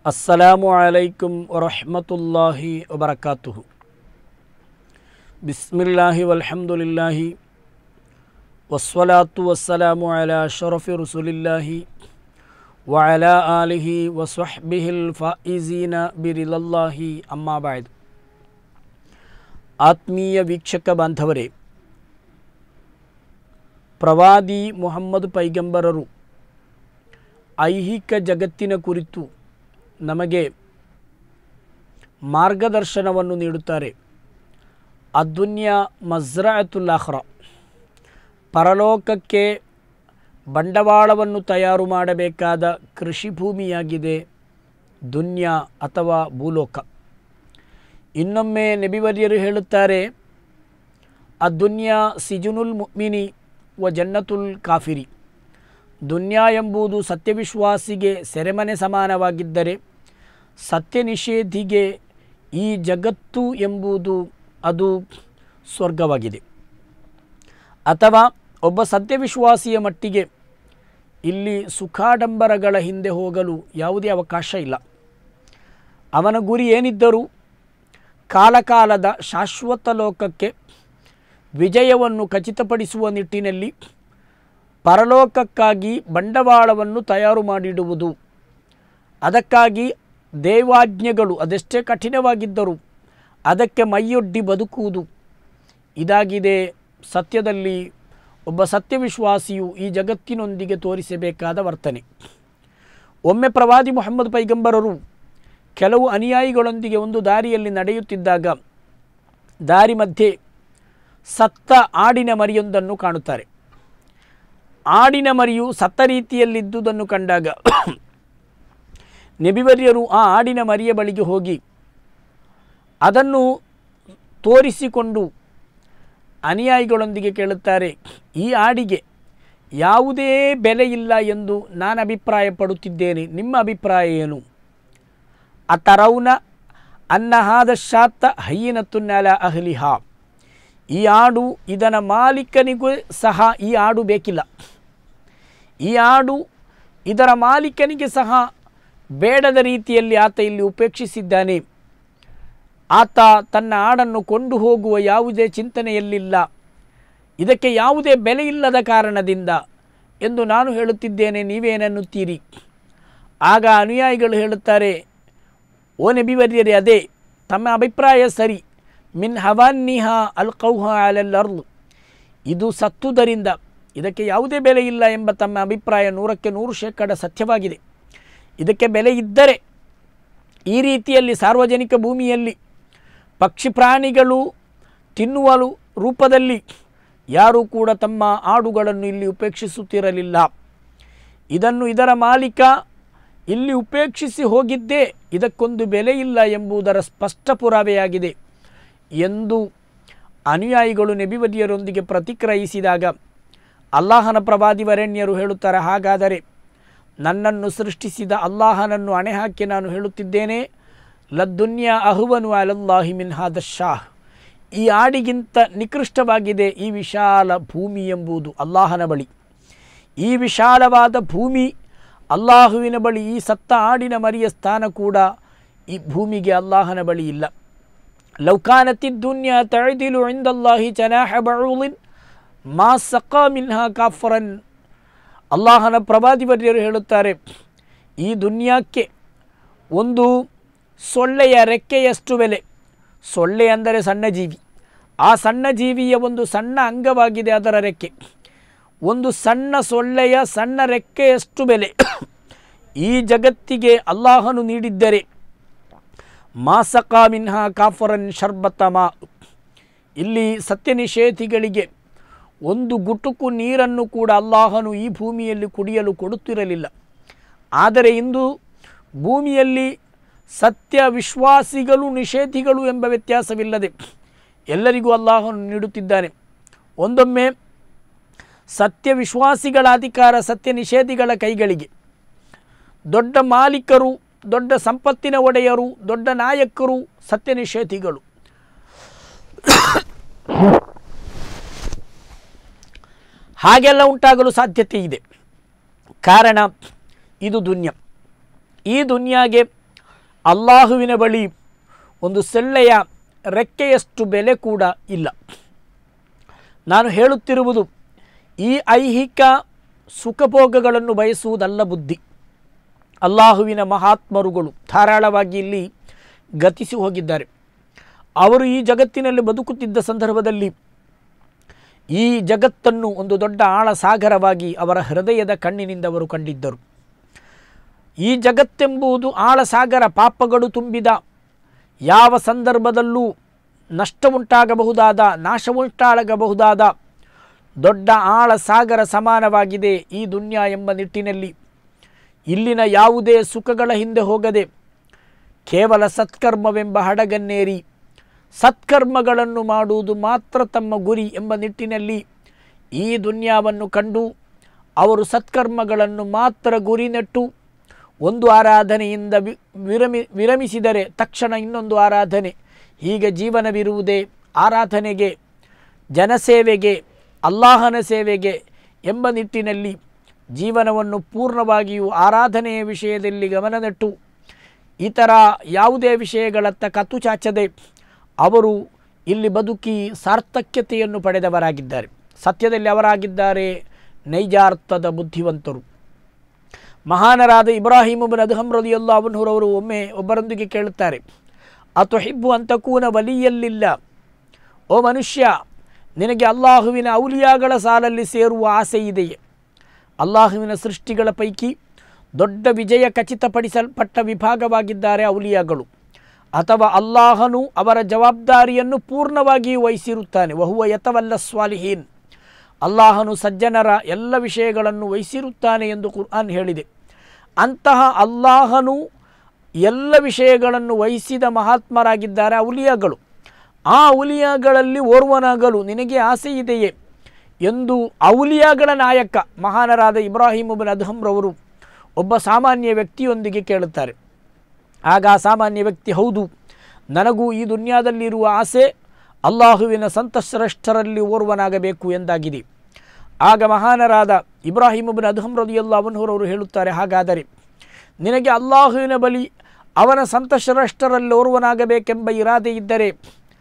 السلام عليكم ورحمة الله وبركاته بسم الله والحمد لله والصلاة والسلام على شرف رسول الله وعلى آله وصحبه الفائزين برضا الله أما بعد ಆತ್ಮೀಯ ವೀಕ್ಷಕ ಬಾಂಧವರೇ ಪ್ರವಾದಿ ಮುಹಮ್ಮದ್ ಪೈಗಂಬರರು ಐಹಿಕ ಜಗತ್ತಿನ ಕುರಿತು ನಮಗೆ ಮಾರ್ಗದರ್ಶನವನ್ನು ನೀಡುತ್ತಾರೆ ಅದುನ್ಯ ಮಜ್ರಾಯತುಲ್ ಆಖ್ರ ಪರಲೋಕಕ್ಕೆ ಬಂಡವಾಳವನ್ನು ತಯಾರು ಮಾಡಬೇಕಾದ ಕೃಷಿ ಭೂಮಿಯಾಗಿದೆ ದುನ್ಯಾ ಅಥವಾ ಭೂಲೋಕ ಇನ್ನೊಮ್ಮೆ ನಬಿವರ್ಯರು ಹೇಳುತ್ತಾರೆ ಅದುನ್ಯಾ ಸಿಜುನುಲ್ ಮುಮಿನಿ ವ ಜನ್ನತುಲ್ ಕಾಫಿರಿ ದುನ್ಯಾ ಎಂಬುದು ಸತ್ಯವಿಶ್ವಾಸಿಗೆ ಸೆರೆಮನೆ ಸಮಾನವಾಗಿದ್ದರೆ ಸತ್ಯ ನಿಷೇಧಿಗೆ ಈ ಜಗತ್ತು ಎಂಬುದು ಅದು ಸ್ವರ್ಗವಾಗಿದೆ ಅಥವಾ ಒಬ್ಬ ಸತ್ಯವಿಶ್ವಾಸಿಯ ಮಟ್ಟಿಗೆ ಇಲ್ಲಿ ಸುಖಾಡಂಬರಗಳ ಹಿಂದೆ ಹೋಗಲು ಯಾವುದೇ ಅವಕಾಶ ಇಲ್ಲ ಅವನ ಗುರಿ ಏನಿದ್ದರೂ ಕಾಲಕಾಲದ ಶಾಶ್ವತ ಲೋಕಕ್ಕೆ ವಿಜಯವನ್ನು ಖಚಿತಪಡಿಸುವ ನಿಟ್ಟಿನಲ್ಲಿ ಪರಲೋಕಕ್ಕಾಗಿ ಬಂಡವಾಳವನ್ನು ತಯಾರು ಮಾಡಿಡುವುದು ಅದಕ್ಕಾಗಿ ದೇವಾಜ್ಞೆಗಳು ಅದೆಷ್ಟೇ ಕಠಿಣವಾಗಿದ್ದರೂ ಅದಕ್ಕೆ ಮೈಯೊಡ್ಡಿ ಬದುಕುವುದು ಇದಾಗಿದೆ ಸತ್ಯದಲ್ಲಿ ಒಬ್ಬ ಸತ್ಯವಿಶ್ವಾಸಿಯು ಈ ಜಗತ್ತಿನೊಂದಿಗೆ ತೋರಿಸಬೇಕಾದ ವರ್ತನೆ ಒಮ್ಮೆ ಪ್ರವಾದಿ ಮೊಹಮ್ಮದ್ ಪೈಗಂಬರರು ಕೆಲವು ಅನುಯಾಯಿಗಳೊಂದಿಗೆ ಒಂದು ದಾರಿಯಲ್ಲಿ ನಡೆಯುತ್ತಿದ್ದಾಗ ದಾರಿ ಮಧ್ಯೆ ಸತ್ತ ಆಡಿನ ಮರಿಯೊಂದನ್ನು ಕಾಣುತ್ತಾರೆ ಆಡಿನ ಮರಿಯು ಸತ್ತ ರೀತಿಯಲ್ಲಿದ್ದುದನ್ನು ಕಂಡಾಗ ನೆಬಿವರ್ಯರು ಆ ಆಡಿನ ಮರಿಯ ಬಳಿಗೆ ಹೋಗಿ ಅದನ್ನು ತೋರಿಸಿಕೊಂಡು ಅನುಯಾಯಿಗಳೊಂದಿಗೆ ಕೇಳುತ್ತಾರೆ ಈ ಆಡಿಗೆ ಯಾವುದೇ ಬೆಲೆ ಇಲ್ಲ ಎಂದು ನಾನು ಅಭಿಪ್ರಾಯ ಪಡುತ್ತಿದ್ದೇನೆ ನಿಮ್ಮ ಅಭಿಪ್ರಾಯ ಏನು ಅತರೌನ ಅನ್ನಹಾದ ಶಾತ ಹಯ್ಯಿನತುನ್ನಲ ಅಹ್ಲಿಹ ಈ ಆಡು ಇದರ ಮಾಲೀಕನಿಗೂ ಸಹ ಈ ಆಡು ಬೇಕಿಲ್ಲ ಈ ಆಡು ಇದರ ಮಾಲೀಕನಿಗೆ ಸಹ ಬೇಡದ ರೀತಿಯಲ್ಲಿ ಆತ ಇಲ್ಲಿ ಉಪೇಕ್ಷಿಸಿದ್ದಾನೆ ಆತ ತನ್ನ ಆಡನ್ನು ಕೊಂಡು ಹೋಗುವ ಯಾವುದೇ ಚಿಂತನೆಯಲ್ಲಿಲ್ಲ ಇದಕ್ಕೆ ಯಾವುದೇ ಬೆಲೆ ಇಲ್ಲದ ಕಾರಣದಿಂದ ಎಂದು ನಾನು ಹೇಳುತ್ತಿದ್ದೇನೆ ನೀವೇನನ್ನುತ್ತೀರಿ ಆಗ ಅನುಯಾಯಿಗಳು ಹೇಳುತ್ತಾರೆ ಓ ನಬಿವರ್ಯರೇ ಅದೇ ತಮ್ಮ ಅಭಿಪ್ರಾಯ ಸರಿ ಮಿನ್ ಹವಾನ್ನಿಹ ಅಲ್ ಕೌಹ ಅಲಲ್ಲರ್ಲು ಇದು ಸತ್ತುದರಿಂದ ಇದಕ್ಕೆ ಯಾವುದೇ ಬೆಲೆ ಇಲ್ಲ ಎಂಬ ತಮ್ಮ ಅಭಿಪ್ರಾಯ ನೂರಕ್ಕೆ ನೂರು ಶೇಕಡ ಸತ್ಯವಾಗಿದೆ ಇದಕ್ಕೆ ಬೆಲೆ ಇದ್ದರೆ ಈ ರೀತಿಯಲ್ಲಿ ಸಾರ್ವಜನಿಕ ಭೂಮಿಯಲ್ಲಿ ಪಕ್ಷಿ ಪ್ರಾಣಿಗಳು ತಿನ್ನುವ ರೂಪದಲ್ಲಿ ಯಾರೂ ಕೂಡ ತಮ್ಮ ಆಡುಗಳನ್ನು ಇಲ್ಲಿ ಉಪೇಕ್ಷಿಸುತ್ತಿರಲಿಲ್ಲ ಇದನ್ನು ಇದರ ಮಾಲೀಕ ಇಲ್ಲಿ ಉಪೇಕ್ಷಿಸಿ ಹೋಗಿದ್ದೇ ಇದಕ್ಕೊಂದು ಬೆಲೆ ಇಲ್ಲ ಎಂಬುದರ ಸ್ಪಷ್ಟ ಪುರಾವೆಯಾಗಿದೆ ಎಂದು ಅನುಯಾಯಿಗಳು ನೆಬಿವದಿಯರೊಂದಿಗೆ ಪ್ರತಿಕ್ರಿಯಿಸಿದಾಗ ಅಲ್ಲಾಹನ ಪ್ರವಾದಿವರೆಣ್ಯರು ಹೇಳುತ್ತಾರೆ ಹಾಗಾದರೆ ನನ್ನನ್ನು ಸೃಷ್ಟಿಸಿದ ಅಲ್ಲಾಹನನ್ನು ಅಣೆ ಹಾಕಿ ನಾನು ಹೇಳುತ್ತಿದ್ದೇನೆ ಲದ್ದುನ್ಯಾ ಅಹುವನು ಅಲಲ್ಲಾಹಿ ಮಿನ್ಹಾದ ಶಾಹ್ ಈ ಆಡಿಗಿಂತ ನಿಕೃಷ್ಟವಾಗಿದೆ ಈ ವಿಶಾಲ ಭೂಮಿ ಎಂಬುದು ಅಲ್ಲಾಹನ ಬಳಿ ಈ ವಿಶಾಲವಾದ ಭೂಮಿ ಅಲ್ಲಾಹುವಿನ ಬಳಿ ಈ ಸತ್ತ ಆಡಿನ ಮರಿಯ ಸ್ಥಾನ ಕೂಡ ಈ ಭೂಮಿಗೆ ಅಲ್ಲಾಹನ ಬಳಿ ಇಲ್ಲ ಲೌಕಾನತಿ ದುನ್ಯಾ ತಳೆದಿಲು ಇಂದಲ್ಲಾಹಿ ಚನಾಹ ಬಳುಲಿನ್ ಮಾ ಸಕ ಮಿನ್ಹಾ ಕಾಫರನ್ ಅಲ್ಲಾಹನ ಪ್ರವಾದಿವರ್ಯರು ಹೇಳುತ್ತಾರೆ ಈ ದುನ್ಯಾಕ್ಕೆ ಒಂದು ಸೊಳ್ಳೆಯ ರೆಕ್ಕೆಯಷ್ಟು ಬೆಲೆ ಸೊಳ್ಳೆ ಅಂದರೆ ಸಣ್ಣ ಜೀವಿ ಆ ಸಣ್ಣ ಜೀವಿಯ ಒಂದು ಸಣ್ಣ ಅಂಗವಾಗಿದೆ ಅದರ ರೆಕ್ಕೆ ಒಂದು ಸಣ್ಣ ಸೊಳ್ಳೆಯ ಸಣ್ಣ ರೆಕ್ಕೆಯಷ್ಟು ಬೆಲೆ ಈ ಜಗತ್ತಿಗೆ ಅಲ್ಲಾಹನು ನೀಡಿದ್ದರೆ ಮಾಸಕಾ ಮಿನ್ಹಾ ಕಾಫರನ್ ಶರ್ಬತ ಮಾ ಇಲ್ಲಿ ಸತ್ಯ ನಿಷೇಧಿಗಳಿಗೆ ಒಂದು ಗುಟುಕು ನೀರನ್ನು ಕೂಡ ಅಲ್ಲಾಹನು ಈ ಭೂಮಿಯಲ್ಲಿ ಕುಡಿಯಲು ಕೊಡುತ್ತಿರಲಿಲ್ಲ ಆದರೆ ಇಂದು ಭೂಮಿಯಲ್ಲಿ ಸತ್ಯ ವಿಶ್ವಾಸಿಗಳು ನಿಷೇಧಿಗಳು ಎಂಬ ವ್ಯತ್ಯಾಸವಿಲ್ಲದೆ ಎಲ್ಲರಿಗೂ ಅಲ್ಲಾಹನು ನೀಡುತ್ತಿದ್ದಾನೆ ಒಂದೊಮ್ಮೆ ಸತ್ಯ ವಿಶ್ವಾಸಿಗಳ ಅಧಿಕಾರ ಸತ್ಯ ನಿಷೇಧಿಗಳ ಕೈಗಳಿಗೆ ದೊಡ್ಡ ಮಾಲೀಕರು ದೊಡ್ಡ ಸಂಪತ್ತಿನ ಒಡೆಯರು ದೊಡ್ಡ ನಾಯಕರು ಸತ್ಯ ನಿಷೇಧಿಗಳು ಹಾಗೆಲ್ಲ ಉಂಟಾಗಲು ಸಾಧ್ಯತೆ ಇದೆ ಕಾರಣ ಇದು ದುನ್ಯ ಈ ದುನ್ಯಾಗೆ ಅಲ್ಲಾಹುವಿನ ಬಳಿ ಒಂದು ಸೆಳ್ಳೆಯ ರೆಕ್ಕೆಯಷ್ಟು ಬೆಲೆ ಕೂಡ ಇಲ್ಲ ನಾನು ಹೇಳುತ್ತಿರುವುದು ಈ ಐಹಿಕ ಸುಖಭೋಗಗಳನ್ನು ಬಯಸುವುದಲ್ಲ ಬುದ್ಧಿ ಅಲ್ಲಾಹುವಿನ ಮಹಾತ್ಮರುಗಳು ಧಾರಾಳವಾಗಿ ಇಲ್ಲಿ ಗತಿಸಿ ಹೋಗಿದ್ದಾರೆ ಅವರು ಈ ಜಗತ್ತಿನಲ್ಲಿ ಬದುಕುತ್ತಿದ್ದ ಸಂದರ್ಭದಲ್ಲಿ ಈ ಜಗತ್ತನ್ನು ಒಂದು ದೊಡ್ಡ ಆಳ ಸಾಗರವಾಗಿ ಅವರ ಹೃದಯದ ಕಣ್ಣಿನಿಂದ ಅವರು ಕಂಡಿದ್ದರು ಈ ಜಗತ್ತೆಂಬುದು ಆಳ ಸಾಗರ ಪಾಪಗಳು ತುಂಬಿದ ಯಾವ ಸಂದರ್ಭದಲ್ಲೂ ನಷ್ಟ ಉಂಟಾಗಬಹುದಾದ ನಾಶ ಉಂಟಾಗಬಹುದಾದ ದೊಡ್ಡ ಆಳ ಸಾಗರ ಸಮಾನವಾಗಿದೆ ಈ ದುನ್ಯಾ ಎಂಬ ನಿಟ್ಟಿನಲ್ಲಿ ಇಲ್ಲಿನ ಯಾವುದೇ ಸುಖಗಳ ಹಿಂದೆ ಹೋಗದೆ ಕೇವಲ ಸತ್ಕರ್ಮವೆಂಬ ಹಡಗನ್ನೇರಿ ಸತ್ಕರ್ಮಗಳನ್ನು ಮಾಡುವುದು ಮಾತ್ರ ತಮ್ಮ ಗುರಿ ಎಂಬ ನಿಟ್ಟಿನಲ್ಲಿ ಈ ದುನ್ಯಾವನ್ನು ಕಂಡು ಅವರು ಸತ್ಕರ್ಮಗಳನ್ನು ಮಾತ್ರ ಗುರಿ ನೆಟ್ಟು ಒಂದು ಆರಾಧನೆಯಿಂದ ವಿ ವಿರಮಿ ವಿರಮಿಸಿದರೆ ತಕ್ಷಣ ಇನ್ನೊಂದು ಆರಾಧನೆ ಹೀಗೆ ಜೀವನವಿರುವುದೇ ಆರಾಧನೆಗೆ ಜನಸೇವೆಗೆ ಅಲ್ಲಾಹನ ಸೇವೆಗೆ ಎಂಬ ನಿಟ್ಟಿನಲ್ಲಿ ಜೀವನವನ್ನು ಪೂರ್ಣವಾಗಿಯೂ ಆರಾಧನೆಯ ವಿಷಯದಲ್ಲಿ ಗಮನ ನೆಟ್ಟು ಇತರ ಯಾವುದೇ ವಿಷಯಗಳತ್ತ ಕತ್ತು ಚಾಚದೆ ಅವರು ಇಲ್ಲಿ ಬದುಕಿ ಸಾರ್ಥಕ್ಯತೆಯನ್ನು ಪಡೆದವರಾಗಿದ್ದಾರೆ ಸತ್ಯದಲ್ಲಿ ಅವರಾಗಿದ್ದಾರೆ ನೈಜಾರ್ಥದ ಬುದ್ಧಿವಂತರು ಮಹಾನರಾದ ಇಬ್ರಾಹಿಂ ಬಿನ್ ಅದ್ಹಮ್ ರದಿಯಲ್ಲ ಅವನೂರವರು ಒಮ್ಮೆ ಒಬ್ಬರೊಂದಿಗೆ ಕೇಳುತ್ತಾರೆ ಅತೊಹಿಬ್ಬು ಅಂತಕೂನ ವಲಿಯಲ್ಲಿಲ್ಲ ಓ ಮನುಷ್ಯ ನಿನಗೆ ಅಲ್ಲಾಹುವಿನ ಔಲಿಯಾಗಳ ಸಾಲಲ್ಲಿ ಸೇರುವ ಆಸೆ ಇದೆಯೇ ಅಲ್ಲಾಹುವಿನ ಸೃಷ್ಟಿಗಳ ಪೈಕಿ ದೊಡ್ಡ ವಿಜಯ ಖಚಿತಪಡಿಸಲ್ಪಟ್ಟ ವಿಭಾಗವಾಗಿದ್ದಾರೆ ಔಲಿಯಾಗಳು ಅಥವಾ ಅಲ್ಲಾಹನು ಅವರ ಜವಾಬ್ದಾರಿಯನ್ನು ಪೂರ್ಣವಾಗಿ ವಹಿಸಿರುತ್ತಾನೆ ವಹುವ ಯತವಲ್ಲ ಸ್ವಾಲಿಹೀನ್ ಅಲ್ಲಾಹನು ಸಜ್ಜನರ ಎಲ್ಲ ವಿಷಯಗಳನ್ನು ವಹಿಸಿರುತ್ತಾನೆ ಎಂದು ಕುರ್ಆನ್ ಹೇಳಿದೆ ಅಂತಹ ಅಲ್ಲಾಹನು ಎಲ್ಲ ವಿಷಯಗಳನ್ನು ವಹಿಸಿದ ಮಹಾತ್ಮರಾಗಿದ್ದಾರೆ ಔಲಿಯಾಗಳು ಆ ಔಲಿಯಾಗಳಲ್ಲಿ ಓರ್ವನಾಗಲು ನಿನಗೆ ಆಸೆ ಇದೆಯೇ ಎಂದು ಔಲಿಯಾಗಳ ನಾಯಕ ಮಹಾನರಾದ ಇಬ್ರಾಹಿಂ ಬಿನ್ ಅದ್ಹಮ್ರವರು ಒಬ್ಬ ಸಾಮಾನ್ಯ ವ್ಯಕ್ತಿಯೊಂದಿಗೆ ಕೇಳುತ್ತಾರೆ ಆಗ ಆ ಸಾಮಾನ್ಯ ವ್ಯಕ್ತಿ ಹೌದು ನನಗೂ ಈ ದುನ್ಯಾದಲ್ಲಿರುವ ಆಸೆ ಅಲ್ಲಾಹುವಿನ ಸಂತಶ್ರೇಷ್ಠರಲ್ಲಿ ಓರ್ವನಾಗಬೇಕು ಎಂದಾಗಿದೆ ಆಗ ಮಹಾನರಾದ ಇಬ್ರಾಹಿಂ ಬಿನ್ ಅದ್ಹಮ್ ರದಿಯಲ್ಲ ಅವನವರವರು ಹೇಳುತ್ತಾರೆ ಹಾಗಾದರೆ ನಿನಗೆ ಅಲ್ಲಾಹುವಿನ ಬಳಿ ಅವನ ಸಂತಶ್ರೇಷ್ಠರಲ್ಲಿ ಓರ್ವನಾಗಬೇಕೆಂಬ ಇರಾದೆ ಇದ್ದರೆ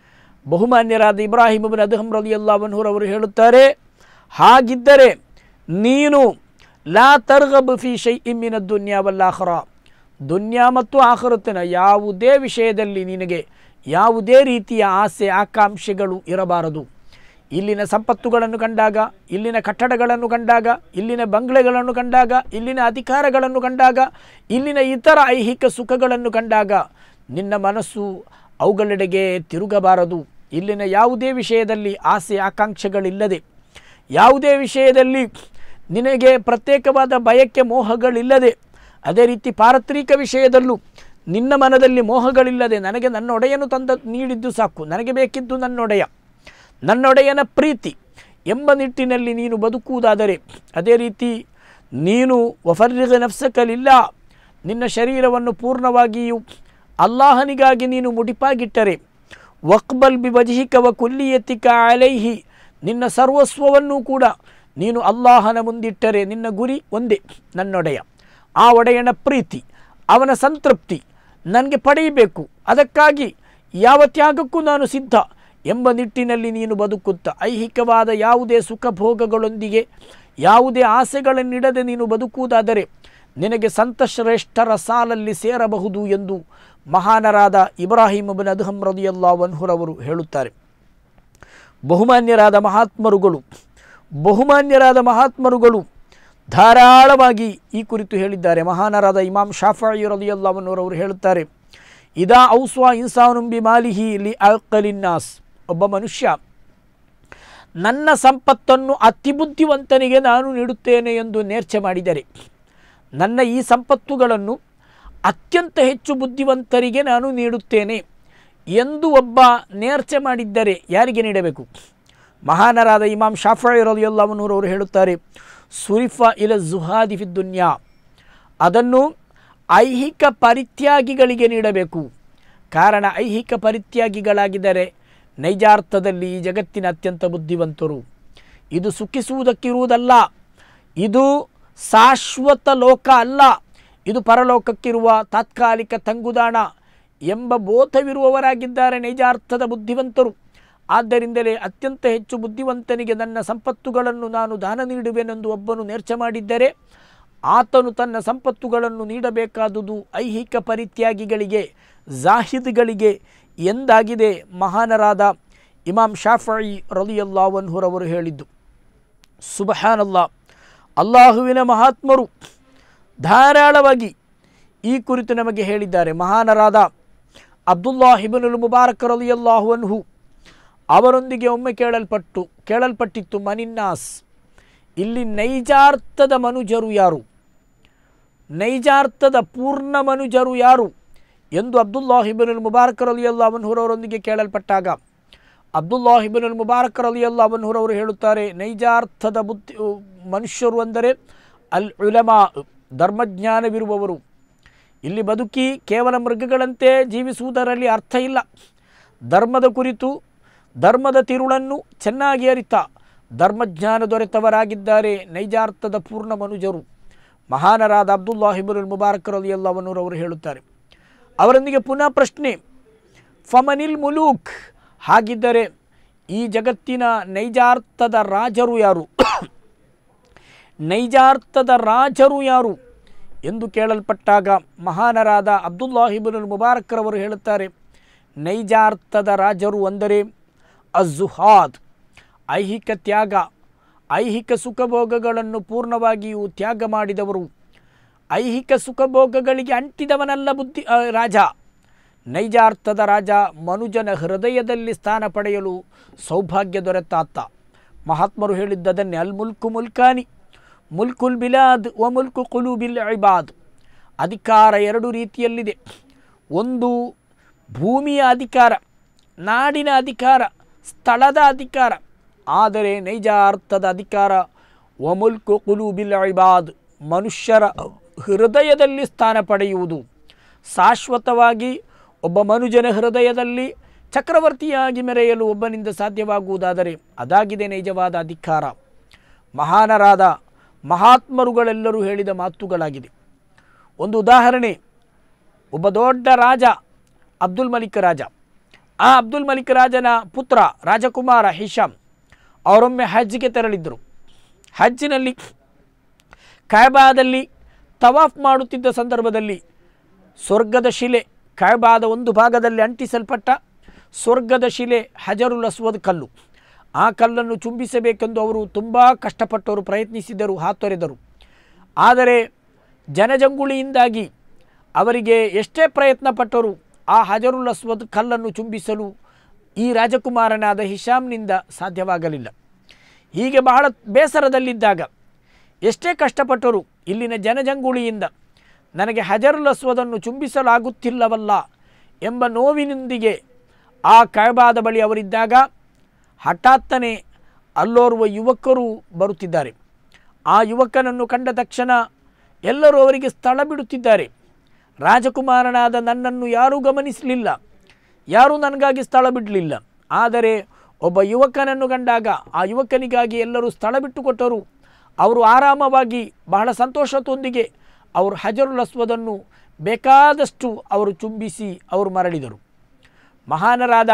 ಬಹುಮಾನ್ಯರಾದ ಇಬ್ರಾಹಿಂ ಬಿನ್ ಅದ್ಹಮ್ ರದಿಯಲ್ಲ ಅವನವರವರು ಹೇಳುತ್ತಾರೆ ಹಾಗಿದ್ದರೆ ನೀನು ಲಾ ತರ್ಗಬ್ ಫಿ ಶೈ ಇಮ್ಮಿನ ದುನ್ಯಾವಲ್ಲಾಖರ ದುನ್ಯಾ ಮತ್ತು ಆಖರತ್ತಿನ ಯಾವುದೇ ವಿಷಯದಲ್ಲಿ ನಿನಗೆ ಯಾವುದೇ ರೀತಿಯ ಆಸೆ ಆಕಾಂಕ್ಷೆಗಳು ಇರಬಾರದು ಇಲ್ಲಿನ ಸಂಪತ್ತುಗಳನ್ನು ಕಂಡಾಗ ಇಲ್ಲಿನ ಕಟ್ಟಡಗಳನ್ನು ಕಂಡಾಗ ಇಲ್ಲಿನ ಬಂಗ್ಲೆಗಳನ್ನು ಕಂಡಾಗ ಇಲ್ಲಿನ ಅಧಿಕಾರಗಳನ್ನು ಕಂಡಾಗ ಇಲ್ಲಿನ ಇತರ ಐಹಿಕ ಸುಖಗಳನ್ನು ಕಂಡಾಗ ನಿನ್ನ ಮನಸ್ಸು ಅವುಗಳೆಡೆಗೆ ತಿರುಗಬಾರದು ಇಲ್ಲಿನ ಯಾವುದೇ ವಿಷಯದಲ್ಲಿ ಆಸೆ ಆಕಾಂಕ್ಷೆಗಳಿಲ್ಲದೆ ಯಾವುದೇ ವಿಷಯದಲ್ಲಿ ನಿನಗೆ ಪ್ರತ್ಯೇಕವಾದ ಬಯಕೆ ಮೋಹಗಳಿಲ್ಲದೆ ಅದೇ ರೀತಿ ಪಾರತ್ರಿಕ ವಿಷಯದಲ್ಲೂ ನಿನ್ನ ಮನದಲ್ಲಿ ಮೋಹಗಳಿಲ್ಲದೆ ನನಗೆ ನನ್ನೊಡೆಯನು ತಂದ ನೀಡಿದ್ದು ಸಾಕು ನನಗೆ ಬೇಕಿದ್ದು ನನ್ನೊಡೆಯ ನನ್ನೊಡೆಯನ ಪ್ರೀತಿ ಎಂಬ ನಿಟ್ಟಿನಲ್ಲಿ ನೀನು ಬದುಕುವುದಾದರೆ ಅದೇ ರೀತಿ ನೀನು ವಫರ್ರಿಗ ನಫ್ಸಕಲಿಲ್ಲ ನಿನ್ನ ಶರೀರವನ್ನು ಪೂರ್ಣವಾಗಿಯೂ ಅಲ್ಲಾಹನಿಗಾಗಿ ನೀನು ಮುಡಿಪಾಗಿಟ್ಟರೆ ವಕ್ಬಲ್ ಬಿ ವಜಹಿಕವ ಕುಲ್ಲಿಯತಿಕ ಅಲೈಹಿ ನಿನ್ನ ಸರ್ವಸ್ವವನ್ನೂ ಕೂಡ ನೀನು ಅಲ್ಲಾಹನ ಮುಂದಿಟ್ಟರೆ ನಿನ್ನ ಗುರಿ ಒಂದೇ ನನ್ನೊಡೆಯ ಆ ಒಡೆಯನ ಪ್ರೀತಿ ಅವನ ಸಂತೃಪ್ತಿ ನನಗೆ ಪಡೆಯಬೇಕು ಅದಕ್ಕಾಗಿ ಯಾವ ತ್ಯಾಗಕ್ಕೂ ನಾನು ಸಿದ್ಧ ಎಂಬ ನಿಟ್ಟಿನಲ್ಲಿ ನೀನು ಬದುಕುತ್ತಾ ಐಹಿಕವಾದ ಯಾವುದೇ ಸುಖ ಭೋಗಗಳೊಂದಿಗೆ ಯಾವುದೇ ಆಸೆಗಳನ್ನಿಡದೆ ನೀನು ಬದುಕುವುದಾದರೆ ನಿನಗೆ ಸಂತಶ್ರೇಷ್ಠರ ಸಾಲಲ್ಲಿ ಸೇರಬಹುದು ಎಂದು ಮಹಾನರಾದ ಇಬ್ರಾಹಿಂ ಬಿನ್ ಅದ್ಹಮ್ ರದಿಯಲ್ಲಾ ವನ್ಹುರವರು ಹೇಳುತ್ತಾರೆ ಬಹುಮಾನ್ಯರಾದ ಮಹಾತ್ಮರುಗಳು ಬಹುಮಾನ್ಯರಾದ ಮಹಾತ್ಮರುಗಳು ಧಾರಾಳವಾಗಿ ಈ ಕುರಿತು ಹೇಳಿದ್ದಾರೆ ಮಹಾನರಾದ ಇಮಾಮ್ ಶಾಫಿ ರದಿಯಲ್ಲವನ್ನವರವರು ಹೇಳುತ್ತಾರೆ ಇದಾ ಔಸ್ವಾ ಇನ್ಸಾನುಂಬಿ ಮಾಲಿಹಿ ಲಿ ಅಲ್ಕಲಿನ್ನಾಸ್ ಒಬ್ಬ ಮನುಷ್ಯ ನನ್ನ ಸಂಪತ್ತನ್ನು ಅತಿ ಬುದ್ಧಿವಂತನಿಗೆ ನಾನು ನೀಡುತ್ತೇನೆ ಎಂದು ನೇರ್ಚೆ ಮಾಡಿದರೆ ನನ್ನ ಈ ಸಂಪತ್ತುಗಳನ್ನು ಅತ್ಯಂತ ಹೆಚ್ಚು ಬುದ್ಧಿವಂತರಿಗೆ ನಾನು ನೀಡುತ್ತೇನೆ ಎಂದು ಒಬ್ಬ ನೇರ್ಚೆ ಮಾಡಿದ್ದರೆ ಯಾರಿಗೆ ನೀಡಬೇಕು ಮಹಾನರಾದ ಇಮಾಮ್ ಶಾಫಿ ರಲಿಯಲ್ಲವನೂರವರು ಹೇಳುತ್ತಾರೆ ಸುರಿಫ ಇಲ ಜುಹಾದಿ ಫಿ ದುನ್ಯಾ ಅದನ್ನು ಐಹಿಕ ಪರಿತ್ಯಾಗಿಗಳಿಗೆ ನೀಡಬೇಕು ಕಾರಣ ಐಹಿಕ ಪರಿತ್ಯಾಗಿಗಳಾಗಿದ್ದರೆ ನೈಜಾರ್ಥದಲ್ಲಿ ಈ ಜಗತ್ತಿನ ಅತ್ಯಂತ ಬುದ್ಧಿವಂತರು ಇದು ಸುಖಿಸುವುದಕ್ಕಿರುವುದಲ್ಲ ಇದು ಶಾಶ್ವತ ಲೋಕ ಅಲ್ಲ ಇದು ಪರಲೋಕಕ್ಕಿರುವ ತಾತ್ಕಾಲಿಕ ತಂಗುದಾಣ ಎಂಬ ಬೋಧವಿರುವವರಾಗಿದ್ದಾರೆ ನೈಜಾರ್ಥದ ಬುದ್ಧಿವಂತರು ಆದ್ದರಿಂದಲೇ ಅತ್ಯಂತ ಹೆಚ್ಚು ಬುದ್ಧಿವಂತನಿಗೆ ನನ್ನ ಸಂಪತ್ತುಗಳನ್ನು ನಾನು ದಾನ ನೀಡುವೆನೆಂದು ಒಬ್ಬನು ನೇರ್ಚ ಮಾಡಿದ್ದರೆ ಆತನು ತನ್ನ ಸಂಪತ್ತುಗಳನ್ನು ನೀಡಬೇಕಾದುದು ಐಹಿಕ ಪರಿತ್ಯಾಗಿಗಳಿಗೆ ಜಾಹಿದ್ಗಳಿಗೆ ಎಂದಾಗಿದೆ ಮಹಾನರಾದ ಇಮಾಮ್ ಶಾಫಿ ರಲಿಯಲ್ಲಾವನ್ಹುರವರು ಹೇಳಿದ್ದು ಸುಬಹಾನಲ್ಲಾ ಅಲ್ಲಾಹುವಿನ ಮಹಾತ್ಮರು ಧಾರಾಳವಾಗಿ ಈ ಕುರಿತು ನಮಗೆ ಹೇಳಿದ್ದಾರೆ ಮಹಾನರಾದ ಅಬ್ದುಲ್ಲಾ ಹಿಬನುಲ್ ಮುಬಾರಕ್ ರಲಿಯಲ್ಲಾಹು ಅನ್ಹು ಅವರೊಂದಿಗೆ ಒಮ್ಮೆ ಕೇಳಲ್ಪಟ್ಟು ಕೇಳಲ್ಪಟ್ಟಿತ್ತು ಮನಿನ್ನಾಸ್ ಇಲ್ಲಿ ನೈಜಾರ್ಥದ ಮನುಜರು ಯಾರು ನೈಜಾರ್ಥದ ಪೂರ್ಣ ಮನುಜರು ಯಾರು ಎಂದು ಅಬ್ದುಲ್ಲಾ ಹಿಬನುಲ್ ಮುಬಾರಕ್ ರಲಿಯಲ್ಲಾವನ್ಹುರವರೊಂದಿಗೆ ಕೇಳಲ್ಪಟ್ಟಾಗ ಅಬ್ದುಲ್ಲಾ ಹಿಬನುಲ್ ಮುಬಾರಕ್ ರಲಿಯಲ್ಲಾವನ್ಹುರವರು ಹೇಳುತ್ತಾರೆ ನೈಜಾರ್ಥದ ಬುದ್ಧಿ ಮನುಷ್ಯರು ಅಂದರೆ ಅಲ್ ಉಲಮಾ ಧರ್ಮಜ್ಞಾನವಿರುವವರು ಇಲ್ಲಿ ಬದುಕಿ ಕೇವಲ ಮೃಗಗಳಂತೆ ಜೀವಿಸುವುದರಲ್ಲಿ ಅರ್ಥ ಇಲ್ಲ ಧರ್ಮದ ಕುರಿತು ಧರ್ಮದ ತಿರುಳನ್ನು ಚೆನ್ನಾಗಿ ಅರಿತ ಧರ್ಮಜ್ಞಾನ ದೊರೆತವರಾಗಿದ್ದಾರೆ ನೈಜಾರ್ಥದ ಪೂರ್ಣ ಮನುಜರು ಮಹಾನರಾದ ಅಬ್ದುಲ್ಲಾ ಹಿಬುಲ್ ಮುಬಾರಕ್ ರಲಿಯಲ್ಲವನೂರವರು ಹೇಳುತ್ತಾರೆ ಅವರೊಂದಿಗೆ ಪುನಃ ಪ್ರಶ್ನೆ ಫಮನಿಲ್ ಮುಲೂಕ್ ಹಾಗಿದ್ದರೆ ಈ ಜಗತ್ತಿನ ನೈಜಾರ್ಥದ ರಾಜರು ಯಾರು ನೈಜಾರ್ಥದ ರಾಜರು ಯಾರು ಎಂದು ಕೇಳಲ್ಪಟ್ಟಾಗ ಮಹಾನರಾದ ಅಬ್ದುಲ್ಲಾಹಿಬುಲ್ ಮುಬಾರಕ್ರವರು ಹೇಳುತ್ತಾರೆ ನೈಜಾರ್ಥದ ರಾಜರು ಅಂದರೆ ಅಜುಹಾದ್ ಐಹಿಕ ತ್ಯಾಗ ಐಹಿಕ ಸುಖಭೋಗಗಳನ್ನು ಪೂರ್ಣವಾಗಿಯೂ ತ್ಯಾಗ ಮಾಡಿದವರು ಐಹಿಕ ಸುಖಭೋಗಗಳಿಗೆ ಅಂಟಿದವನಲ್ಲ ಬುದ್ಧಿ ಆ, ರಾಜ ನೈಜಾರ್ಥದ ರಾಜ ಮನುಜನ ಹೃದಯದಲ್ಲಿ ಸ್ಥಾನ ಪಡೆಯಲು ಸೌಭಾಗ್ಯ ದೊರೆತಾತ ಮಹಾತ್ಮರು ಹೇಳಿದ್ದದನ್ನೇ ಅಲ್ ಮುಲ್ಕು ಮುಲ್ಕಾನಿ ಮುಲ್ಕುಲ್ ಬಿಲಾದ್ ವ ಮುಲ್ಕು ಕುಲೂಬಿಲ್ ಇಬಾದ್ ಅಧಿಕಾರ ಎರಡು ರೀತಿಯಲ್ಲಿದೆ ಒಂದು ಭೂಮಿಯ ಅಧಿಕಾರ ನಾಡಿನ ಅಧಿಕಾರ ಸ್ಥಳದ ಅಧಿಕಾರ ಆದರೆ ನೈಜಾರ್ಥದ ಅಧಿಕಾರ ವಮುಲ್ಕು ಕುಲೂಬಿಲ್ ಇಬಾದ್ ಮನುಷ್ಯರ ಹೃದಯದಲ್ಲಿ ಸ್ಥಾನ ಪಡೆಯುವುದು ಶಾಶ್ವತವಾಗಿ ಒಬ್ಬ ಮನುಜನ ಹೃದಯದಲ್ಲಿ ಚಕ್ರವರ್ತಿಯಾಗಿ ಮೆರೆಯಲು ಒಬ್ಬನಿಂದ ಸಾಧ್ಯವಾಗುವುದಾದರೆ ಅದಾಗಿದೆ ನೈಜವಾದ ಅಧಿಕಾರ ಮಹಾನರಾದ ಮಹಾತ್ಮರುಗಳೆಲ್ಲರೂ ಹೇಳಿದ ಮಾತುಗಳಾಗಿದೆ ಒಂದು ಉದಾಹರಣೆ ಒಬ್ಬ ದೊಡ್ಡ ರಾಜ ಅಬ್ದುಲ್ ಮಲಿಕ್ ರಾಜ ಆ ಅಬ್ದುಲ್ ಮಲಿಕ್ ರಾಜನ ಪುತ್ರ ರಾಜಕುಮಾರ ಹಿಶಾಮ್ ಅವರೊಮ್ಮೆ ಹಜ್ಗೆ ತೆರಳಿದ್ದರು ಹಜ್ಜಿನಲ್ಲಿ ಕಾಯಬಾದಲ್ಲಿ ತವಾಫ್ ಮಾಡುತ್ತಿದ್ದ ಸಂದರ್ಭದಲ್ಲಿ ಸ್ವರ್ಗದ ಶಿಲೆ ಕಾಯಬಾದ ಒಂದು ಭಾಗದಲ್ಲಿ ಅಂಟಿಸಲ್ಪಟ್ಟ ಸ್ವರ್ಗದ ಶಿಲೆ ಹಜರುಲ್ ಅಸ್ವದ್ ಕಲ್ಲು ಆ ಕಲ್ಲನ್ನು ಚುಂಬಿಸಬೇಕೆಂದು ಅವರು ತುಂಬ ಕಷ್ಟಪಟ್ಟವರು ಪ್ರಯತ್ನಿಸಿದರು ಹಾತೊರೆದರು ಆದರೆ ಜನಜಂಗುಳಿಯಿಂದಾಗಿ ಅವರಿಗೆ ಎಷ್ಟೇ ಪ್ರಯತ್ನ ಪಟ್ಟರೂ ಆ ಹಜರುಲ್ ಅಸ್ವದ್ ಕಲ್ಲನ್ನು ಚುಂಬಿಸಲು ಈ ರಾಜಕುಮಾರನಾದ ಹಿಶಾಮ್ನಿಂದ ಸಾಧ್ಯವಾಗಲಿಲ್ಲ ಹೀಗೆ ಬಹಳ ಬೇಸರದಲ್ಲಿದ್ದಾಗ ಎಷ್ಟೇ ಕಷ್ಟಪಟ್ಟರೂ ಇಲ್ಲಿನ ಜನಜಂಗುಳಿಯಿಂದ ನನಗೆ ಹಜರುಲ್ ಅಸ್ವದನ್ನು ಚುಂಬಿಸಲಾಗುತ್ತಿಲ್ಲವಲ್ಲ ಎಂಬ ನೋವಿನೊಂದಿಗೆ ಆ ಕೈಬಾದ ಬಳಿ ಅವರಿದ್ದಾಗ ಹಠಾತ್ತನೆ ಅಲ್ಲೋರ್ವ ಯುವಕರು ಬರುತ್ತಿದ್ದಾರೆ ಆ ಯುವಕನನ್ನು ಕಂಡ ತಕ್ಷಣ ಎಲ್ಲರೂ ಅವರಿಗೆ ಸ್ಥಳ ಬಿಡುತ್ತಿದ್ದಾರೆ ರಾಜಕುಮಾರನಾದ ನನ್ನನ್ನು ಯಾರೂ ಗಮನಿಸಲಿಲ್ಲ ಯಾರೂ ನನಗಾಗಿ ಸ್ಥಳ ಬಿಡಲಿಲ್ಲ ಆದರೆ ಒಬ್ಬ ಯುವಕನನ್ನು ಕಂಡಾಗ ಆ ಯುವಕನಿಗಾಗಿ ಎಲ್ಲರೂ ಸ್ಥಳ ಬಿಟ್ಟುಕೊಟ್ಟರು ಅವರು ಆರಾಮವಾಗಿ ಬಹಳ ಸಂತೋಷದೊಂದಿಗೆ ಅವರು ಹಜರುಲ್ ಅಸ್ವದನ್ನು ಬೇಕಾದಷ್ಟು ಅವರು ಚುಂಬಿಸಿ ಅವರು ಮರಳಿದರು ಮಹಾನರಾದ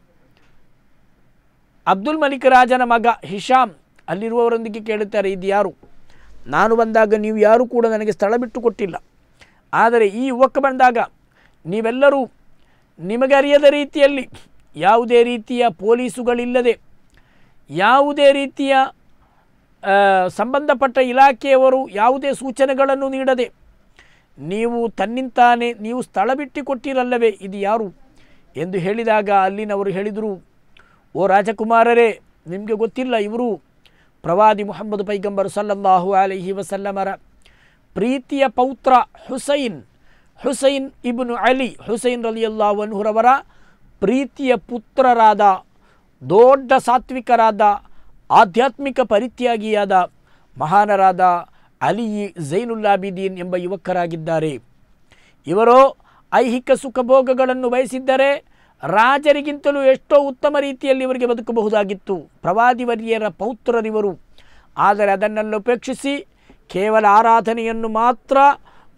ಅಬ್ದುಲ್ ಮಲಿಕ್ ರಾಜನ ಮಗ ಹಿಶಾಮ್ ಅಲ್ಲಿರುವವರೊಂದಿಗೆ ಕೇಳುತ್ತಾರೆ ಇದು ಯಾರು ನಾನು ಬಂದಾಗ ನೀವು ಯಾರೂ ಕೂಡ ನನಗೆ ಸ್ಥಳ ಬಿಟ್ಟು ಕೊಟ್ಟಿಲ್ಲ ಆದರೆ ಈ ಯುವಕ ಬಂದಾಗ ನೀವೆಲ್ಲರೂ ನಿಮಗೆ ಅರಿಯದ ರೀತಿಯಲ್ಲಿ ಯಾವುದೇ ರೀತಿಯ ಪೊಲೀಸುಗಳಿಲ್ಲದೆ ಯಾವುದೇ ರೀತಿಯ ಆ, ಸಂಬಂಧಪಟ್ಟ ಇಲಾಖೆಯವರು ಯಾವುದೇ ಸೂಚನೆಗಳನ್ನು ನೀಡದೆ ನೀವು ತನ್ನಿಂತಾನೇ ನೀವು ಸ್ಥಳ ಬಿಟ್ಟು ಕೊಟ್ಟಿರಲ್ಲವೇ ಇದು ಯಾರು ಎಂದು ಹೇಳಿದಾಗ ಅಲ್ಲಿನವರು ಹೇಳಿದರು ಓ ರಾಜಕುಮಾರರೇ ನಿಮಗೆ ಗೊತ್ತಿಲ್ಲ ಇವರು ಪ್ರವಾದಿ ಮುಹಮ್ಮದ್ ಪೈಗಂಬರ್ ಸಲ್ಲಲ್ಲಾಹು ಅಲೈಹಿ ವಸಲ್ಲಮರ ಪ್ರೀತಿಯ ಪೌತ್ರ ಹುಸೈನ್ ಹುಸೈನ್ ಇಬ್ನು ಅಲಿ ಹುಸೈನ್ ರಲಿಯಲ್ಲಾವನ್ಹುರವರ ಪ್ರೀತಿಯ ಪುತ್ರರಾದ ದೊಡ್ಡ ಸಾತ್ವಿಕರಾದ ಆಧ್ಯಾತ್ಮಿಕ ಪರಿತ್ಯಾಗಿಯಾದ ಮಹಾನರಾದ ಅಲಿ ಝೈನುಲ್ಲಾಬಿದೀನ್ ಎಂಬ ಯುವಕರಾಗಿದ್ದಾರೆ ಇವರು ಐಹಿಕ ಸುಖಭೋಗಗಳನ್ನು ಬಯಸಿದ್ದರೆ ರಾಜರಿಗಿಂತಲೂ ಎಷ್ಟೋ ಉತ್ತಮ ರೀತಿಯಲ್ಲಿ ಇವರಿಗೆ ಬದುಕಬಹುದಾಗಿತ್ತು ಪ್ರವಾದಿವರ್ಯರ ಪೌತ್ರರಿವರು ಆದರೆ ಅದನ್ನೆಲ್ಲ ಉಪೇಕ್ಷಿಸಿ ಕೇವಲ ಆರಾಧನೆಯನ್ನು ಮಾತ್ರ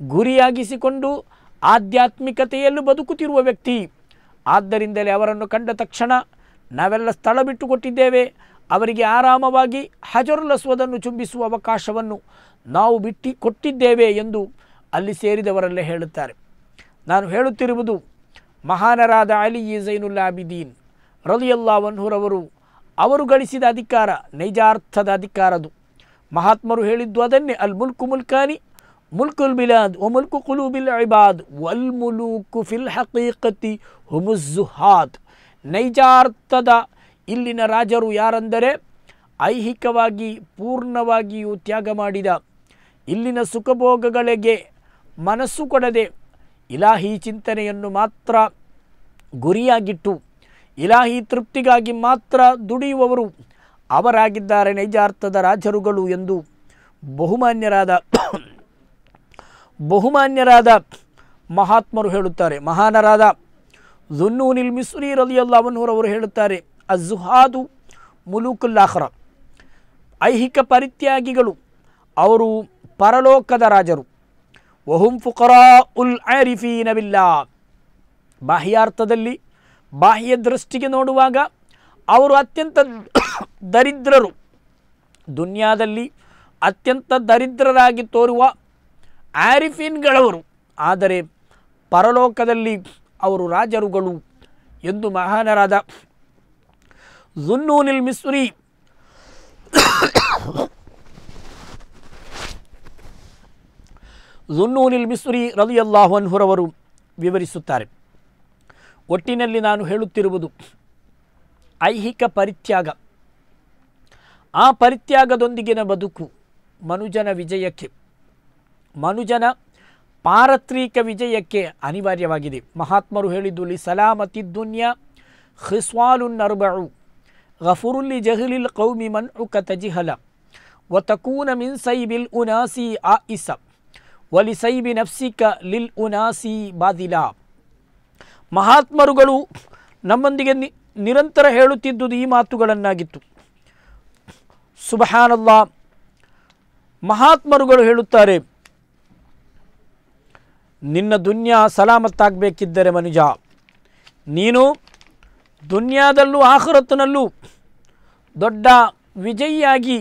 ಗುರಿಯಾಗಿಸಿಕೊಂಡು ಆಧ್ಯಾತ್ಮಿಕತೆಯಲ್ಲೂ ಬದುಕುತ್ತಿರುವ ವ್ಯಕ್ತಿ ಆದ್ದರಿಂದಲೇ ಅವರನ್ನು ಕಂಡ ತಕ್ಷಣ ನಾವೆಲ್ಲ ಸ್ಥಳ ಬಿಟ್ಟು ಕೊಟ್ಟಿದ್ದೇವೆ ಅವರಿಗೆ ಆರಾಮವಾಗಿ ಹಜರುಲ್ ಅಸ್ವದನ್ನು ಚುಂಬಿಸುವ ಅವಕಾಶವನ್ನು ನಾವು ಬಿಟ್ಟು ಕೊಟ್ಟಿದ್ದೇವೆ ಎಂದು ಅಲ್ಲಿ ಸೇರಿದವರಲ್ಲೇ ಹೇಳುತ್ತಾರೆ ನಾನು ಹೇಳುತ್ತಿರುವುದು ಮಹಾನರಾದ ಅಲಿ ಜೈನುಲ್ ಆಬಿದೀನ್ ರಲಿಯಲ್ಲಾವನ್ಹುರವರು ಅವರು ಗಳಿಸಿದ ಅಧಿಕಾರ ನೈಜಾರ್ಥದ ಅಧಿಕಾರದು ಮಹಾತ್ಮರು ಹೇಳಿದ್ದು ಅದನ್ನೇ ಅಲ್ ಮುಲ್ಕು ಮುಲ್ಕಾನಿ ಮುಲ್ಕುಲ್ ಬಿಲಾದ್ ಒ ಮುಲ್ಕು ಕುಲೂಬಿಲ್ ಇಬಾದ್ ವಲ್ ಮುಲೂಕು ಫಿಲ್ ಹಕೀಕತಿ ಹುಮುಜುಹಾದ್ ನೈಜಾರ್ಥದ ಇಲ್ಲಿನ ರಾಜರು ಯಾರೆಂದರೆ ಐಹಿಕವಾಗಿ ಪೂರ್ಣವಾಗಿಯೂ ತ್ಯಾಗ ಮಾಡಿದ ಇಲ್ಲಿನ ಸುಖಭೋಗಗಳಿಗೆ ಮನಸ್ಸು ಕೊಡದೆ ಇಲಾಹಿ ಚಿಂತನೆಯನ್ನು ಮಾತ್ರ ಗುರಿಯಾಗಿಟ್ಟು ಇಲಾಹಿ ತೃಪ್ತಿಗಾಗಿ ಮಾತ್ರ ದುಡಿಯುವವರು ಅವರಾಗಿದ್ದಾರೆ ನೈಜಾರ್ಥದ ರಾಜರುಗಳು ಎಂದು ಬಹುಮಾನ್ಯರಾದ ಬಹುಮಾನ್ಯರಾದ ಮಹಾತ್ಮರು ಹೇಳುತ್ತಾರೆ ಮಹಾನರಾದ ಜುನ್ನೂನಿಲ್ ಮಿಸ್ರಿ ರಲಿಯಲ್ಲಾವನ್ನೂರವರು ಹೇಳುತ್ತಾರೆ ಅಜುಹಾದು ಮುಲುಕುಲ್ಲಾಹ್ರ ಐಹಿಕ ಪರಿತ್ಯಾಗಿಗಳು ಅವರು ಪರಲೋಕದ ರಾಜರು ವಹುಂ ಫುಕರಾ ಉಲ್ ಆರಿಫೀನ ಬಿಲ್ಲಾ ಬಾಹ್ಯಾರ್ಥದಲ್ಲಿ ಬಾಹ್ಯ ದೃಷ್ಟಿಗೆ ನೋಡುವಾಗ ಅವರು ಅತ್ಯಂತ ದರಿದ್ರರು ದುನಿಯಾದಲ್ಲಿ ಅತ್ಯಂತ ದರಿದ್ರರಾಗಿ ತೋರುವ ಆರಿಫೀನ್ಗಳವರು ಆದರೆ ಪರಲೋಕದಲ್ಲಿ ಅವರು ರಾಜರುಗಳು ಎಂದು ಮಹಾನರಾದ ಜುನ್ನೂನಿಲ್ ಮಿಸ್ರಿ ಜುನ್ನೂನಿಲ್ ಮಿಸ್ರಿ ರಲಿಯಲ್ಲಾಹನ್ಹುರವರು ವಿವರಿಸುತ್ತಾರೆ ಒಟ್ಟಿನಲ್ಲಿ ನಾನು ಹೇಳುತ್ತಿರುವುದು ಐಹಿಕ ಪರಿತ್ಯಾಗ ಆ ಪರಿತ್ಯಾಗದೊಂದಿಗಿನ ಬದುಕು ಮನುಜನ ವಿಜಯಕ್ಕೆ ಮನುಜನ ಪಾರತ್ರಿಕ ವಿಜಯಕ್ಕೆ ಅನಿವಾರ್ಯವಾಗಿದೆ ಮಹಾತ್ಮರು ಹೇಳಿದ್ದು ಲಿ ಸಲಾಮತಿ ದುನ್ಯಾ ಖಿಸ್ವಾಲುನ್ ನರ್ಬಳು ಗಫುರುಲ್ಲಿ ಜಹಲಿಲ್ ಕೌಮಿ ಮನ್ ಉಕ ತಜಿಹಲ ವತಕೂನ ಮಿನ್ ಸೈಬಿಲ್ ಉನಾಸಿ ಆ ಇಸ ವಲಿ ಸೈಬಿ ನಫ್ಸಿಕ ಲಿಲ್ ಉನಾಸಿ ಬಾದಿಲಾ ಮಹಾತ್ಮರುಗಳು ನಮ್ಮೊಂದಿಗೆ ನಿ ನಿರಂತರ ಹೇಳುತ್ತಿದ್ದುದು ಈ ಮಾತುಗಳನ್ನಾಗಿತ್ತು ಸುಬಹಾನಲ್ಲಾ ಮಹಾತ್ಮರುಗಳು ಹೇಳುತ್ತಾರೆ ನಿನ್ನ ದುನ್ಯಾ ಸಲಾಮತ್ತಾಗಬೇಕಿದ್ದರೆ ಮನುಜ ನೀನು ದುನ್ಯಾದಲ್ಲೂ ಆಖರತ್ತಿನಲ್ಲೂ ದೊಡ್ಡ ವಿಜಯಿಯಾಗಿ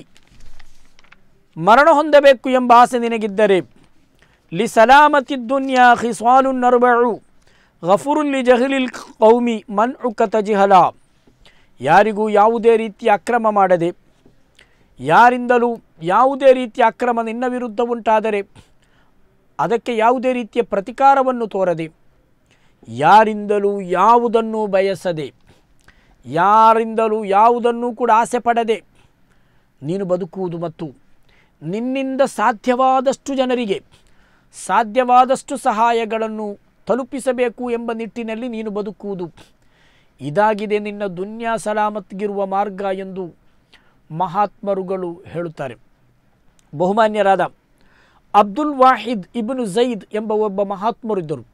ಮರಣ ಹೊಂದಬೇಕು ಎಂಬ ಆಸೆ ನಿನಗಿದ್ದರೆ ಲಿ ಸಲಾಮತಿ ದುನ್ಯಾ ಖಿಸ್ವಾಲು ನರ್ಬಳು ಗಫುರುಲ್ಲಿ ಜಹಲಿಲ್ ಕೌಮಿ ಮನ್ ಉಕ ತಜಿಹಲ ಯಾರಿಗೂ ಯಾವುದೇ ರೀತಿಯ ಅಕ್ರಮ ಮಾಡದೆ ಯಾರಿಂದಲೂ ಯಾವುದೇ ರೀತಿಯ ಅಕ್ರಮ ನಿನ್ನ ವಿರುದ್ಧ ಉಂಟಾದರೆ ಅದಕ್ಕೆ ಯಾವುದೇ ರೀತಿಯ ಪ್ರತಿಕಾರವನ್ನು ತೋರದೆ ಯಾರಿಂದಲೂ ಯಾವುದನ್ನು ಬಯಸದೆ ಯಾರಿಂದಲೂ ಯಾವುದನ್ನೂ ಕೂಡ ಆಸೆ ಪಡದೆ ನೀನು ಬದುಕುವುದು ಮತ್ತು ನಿನ್ನಿಂದ ಸಾಧ್ಯವಾದಷ್ಟು ಜನರಿಗೆ ಸಾಧ್ಯವಾದಷ್ಟು ಸಹಾಯಗಳನ್ನು ತಲುಪಿಸಬೇಕು ಎಂಬ ನಿಟ್ಟಿನಲ್ಲಿ ನೀನು ಬದುಕುವುದು ಇದಾಗಿದೆ ನಿನ್ನ ದುನ್ಯಾ ಸಲಾಮತ್ಗಿರುವ ಮಾರ್ಗ ಎಂದು ಮಹಾತ್ಮರುಗಳು ಹೇಳುತ್ತಾರೆ ಬಹುಮಾನ್ಯರಾದ ಅಬ್ದುಲ್ ವಾಹಿದ್ ಇಬ್ನು ಝೈದ್ ಎಂಬ ಒಬ್ಬ ಮಹಾತ್ಮರಿದ್ದರು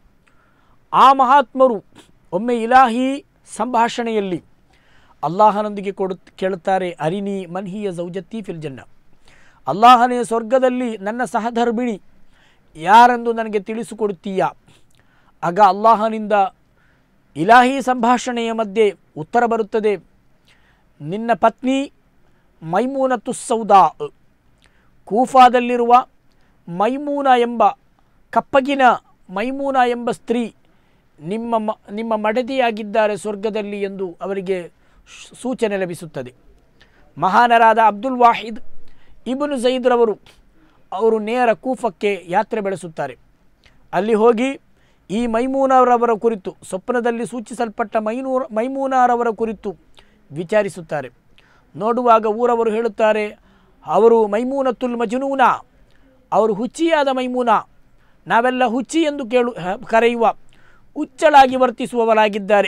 ಆ ಮಹಾತ್ಮರು ಒಮ್ಮೆ ಇಲಾಹಿ ಸಂಭಾಷಣೆಯಲ್ಲಿ ಅಲ್ಲಾಹನೊಂದಿಗೆ ಕೊಡು ಕೇಳುತ್ತಾರೆ ಅರಿನಿ ಮನ್ಹಿಯ ಜೌಜತ್ತಿ ಫಿಲ್ ಜನ್ನ ಅಲ್ಲಾಹನೇ ಸ್ವರ್ಗದಲ್ಲಿ ನನ್ನ ಸಹಧರ್ಮಿಣಿ ಯಾರೆಂದು ನನಗೆ ತಿಳಿಸಿಕೊಡುತ್ತೀಯಾ ಆಗ ಅಲ್ಲಾಹನಿಂದ ಇಲಾಹಿ ಸಂಭಾಷಣೆಯ ಮಧ್ಯೆ ಉತ್ತರ ಬರುತ್ತದೆ ನಿನ್ನ ಪತ್ನಿ ಮೈಮೂನತು ಸೌದಾ ಕೂಫಾದಲ್ಲಿರುವ ಮೈಮೂನ ಎಂಬ ಕಪ್ಪಗಿನ ಮೈಮೂನ ಎಂಬ ಸ್ತ್ರೀ ನಿಮ್ಮ ಮ ನಿಮ್ಮ ಮಡದಿಯಾಗಿದ್ದಾರೆ ಸ್ವರ್ಗದಲ್ಲಿ ಎಂದು ಅವರಿಗೆ ಶ್- ಸೂಚನೆ ಲಭಿಸುತ್ತದೆ ಮಹಾನರಾದ ಅಬ್ದುಲ್ ವಾಹಿದ್ ಇಬ್ನು ಝೈದ್ರವರು ಅವರು ನೇರ ಕೂಫಕ್ಕೆ ಯಾತ್ರೆ ಬೆಳೆಸುತ್ತಾರೆ ಅಲ್ಲಿ ಹೋಗಿ ಈ ಮೈಮೂನರವರ ಕುರಿತು ಸ್ವಪ್ನದಲ್ಲಿ ಸೂಚಿಸಲ್ಪಟ್ಟ ಮೈನೂರ ಮೈಮೂನಾರವರ ಕುರಿತು ವಿಚಾರಿಸುತ್ತಾರೆ ನೋಡುವಾಗ ಊರವರು ಹೇಳುತ್ತಾರೆ ಅವರು ಮೈಮೂನತುಲ್ ಮಜನೂನ ಅವರು ಹುಚ್ಚಿಯಾದ ಮೈಮೂನ ನಾವೆಲ್ಲ ಹುಚ್ಚಿ ಎಂದು ಕೇಳು ಹ- ಕರೆಯುವ ಹುಚ್ಚಳಾಗಿ ವರ್ತಿಸುವವರಾಗಿದ್ದಾರೆ